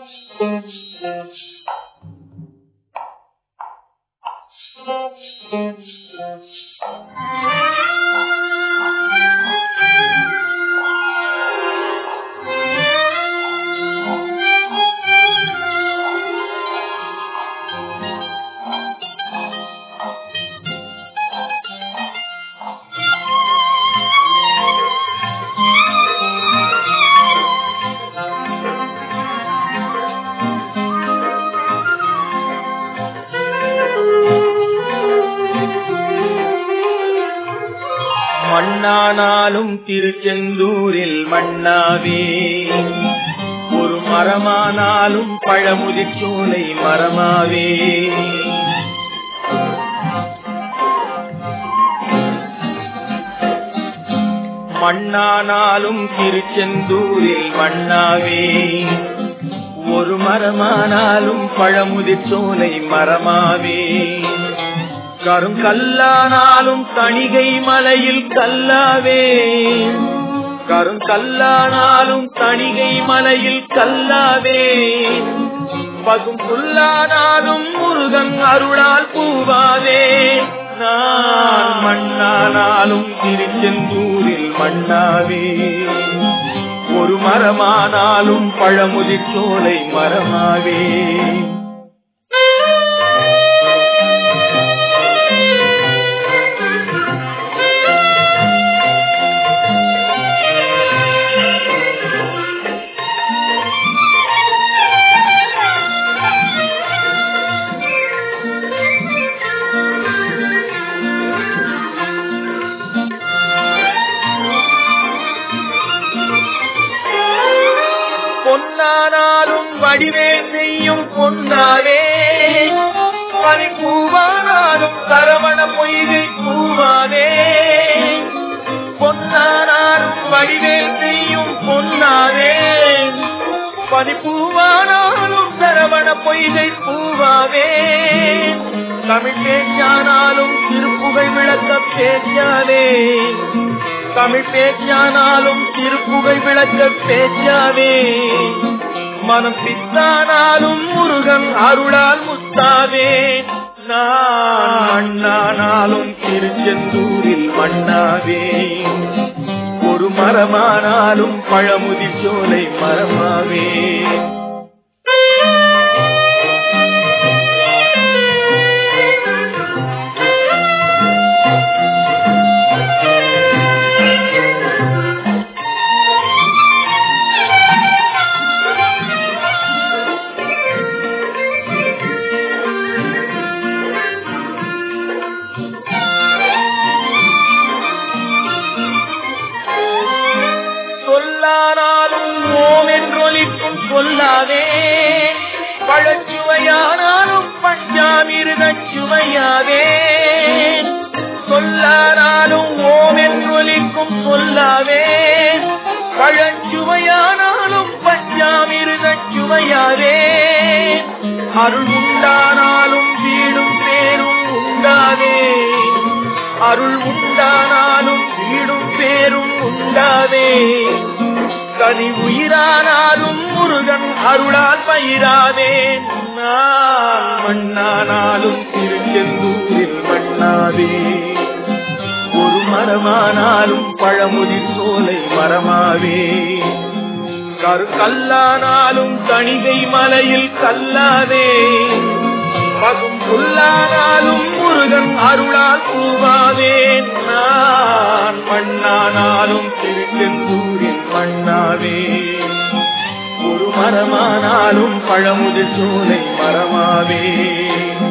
மண்ணானாலும் திருச்செந்தூரில் மண்ணாவே ஒரு மரமானாலும் பழமுதிர்ச்சோலை மரமாவே மண்ணானாலும் திருச்செந்தூரில் மண்ணாவே ஒரு மரமானாலும் பழமுதிர்ச்சோலை மரமாவே கருங்கல்லானாலும் தணிகை மலையில் கல்லாவே கருங்கல்லானாலும் தணிகை மலையில் கல்லாவே பகும் புல்லானாலும் முருகன் அருளால் பூவாவே நான் மண்ணானாலும் திருச்செந்தூரில் மண்ணாவே ஒரு மரமானாலும் பழமுதிர்ச்சோலை மரமாவே பொன்னானாலும் வடிவே செய்யும் பொன்னாவே பனிப்பூவானாலும் சரவண பொய்கை பூவானே பொன்னானாலும் வடிவே செய்யும் பொன்னாவே பனிப்பூவானாலும் சரவண பொய்கை பூவாவே தமிழ் பேச்சானாலும் திருப்புகை விளக்க பேச்சாவே தமிழ் பேச்சானாலும் திருப்புகை விளக்க பேச்சாவே மனம் பித்தானாலும் முருகன் அருளால் முத்தாவே நானானாலும் திருச்செந்தூரில் மண்ணாவே ஒரு மரமானாலும் பழமுதிர் சோலை மரமாவே சொல்லானாலும் ஓம் என்றொலிக்கும் சொல்லாதே பழச்சுவையானாலும் பஞ்சாமிருதச் சுவையாவே சொல்லானாலும் ஓம் என்றொலிக்கும் சொல்லாவே பழச்சுவையானாலும் பஞ்சாமிருதச் சுவையாவே அருள் உண்டானாலும் வீடும் பேரும் உண்டாவே அருள் உண்டானாலும் வீடும் பேரும் உண்டாவே கனி உயிரானாலும் முருகன் அருளால் பயிராதே நான் மண்ணானாலும் திருச்செந்தூரில் மண்ணாதே ஒரு மரமானாலும் பழமுதிர் சோலை மரமாவே கல்லானாலும் தணிகை மலையில் கல்லாதே பகும் புல்லானாலும் முருகன் அருளால் பூவாவே நான் மண்ணானாலும் திருச்செந்தூரில் மண்ணாவே ஒரு மரமானாலும் பழமுதிர் சோலை மரமாவே